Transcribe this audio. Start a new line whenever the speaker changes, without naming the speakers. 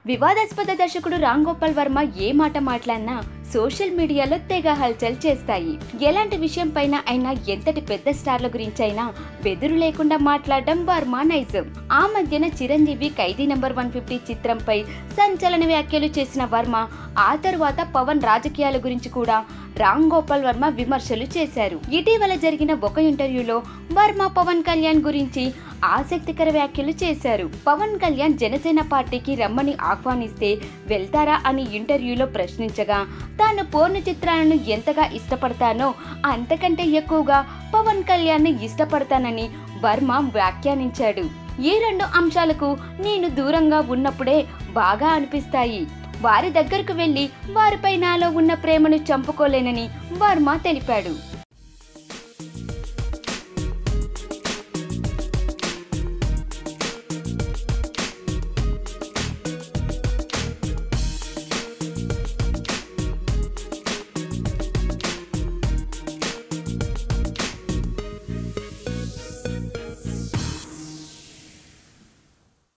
వివాదాస్పద దర్శకుడు రామ్ గోపాల్ వర్మ ఏ మాట మాట్లాడినా సోషల్ మీడియాలో తెగ హల్చల్ చేస్తాయి ఎలాంటి విషయం పైన అయినా ఎంతటి పెద్ద స్టార్ల గురించి అయినా బెదురు లేకుండా మాట్లాడడం వర్మ నైజం ఆ మధ్యన Chiranjeevi Khaidi number one fifty చిత్రంపై సంచలన వ్యాఖ్యలు చేసిన వర్మ ఆ తరువాత పవన్ రాజకీయాల గురించి కూడా రామ్ గోపాల్ వర్మ విమర్శలు చేశారు ఇటీవల జరిగిన ఒక ఇంటర్వ్యూలో వర్మ పవన్ కళ్యాణ్ గురించి ఆసక్తికర వ్యాఖ్యలు చేశారు పవన్ కళ్యాణ్ జనసేన పార్టీకి రమ్మని ఆహ్వానిస్తే వెళ్తారా అని ఇంటర్వ్యూలో ప్రశ్నించగా తాను పూర్ణ చిత్రాలను ఎంతగా ఇష్టపడతానో అంతకంటే ఎక్కువగా పవన్ కళ్యాణ్ని ఇష్టపడతానని వర్మ వ్యాఖ్యానించాడు ఈ రెండు అంశాలకు నేను దూరంగా ఉన్నప్పుడే బాగా అనిపిస్తాయి వారి దగ్గరకు వెళ్ళి వారిపై నాలో ఉన్న ప్రేమను చంపుకోలేనని వర్మ తెలిపాడు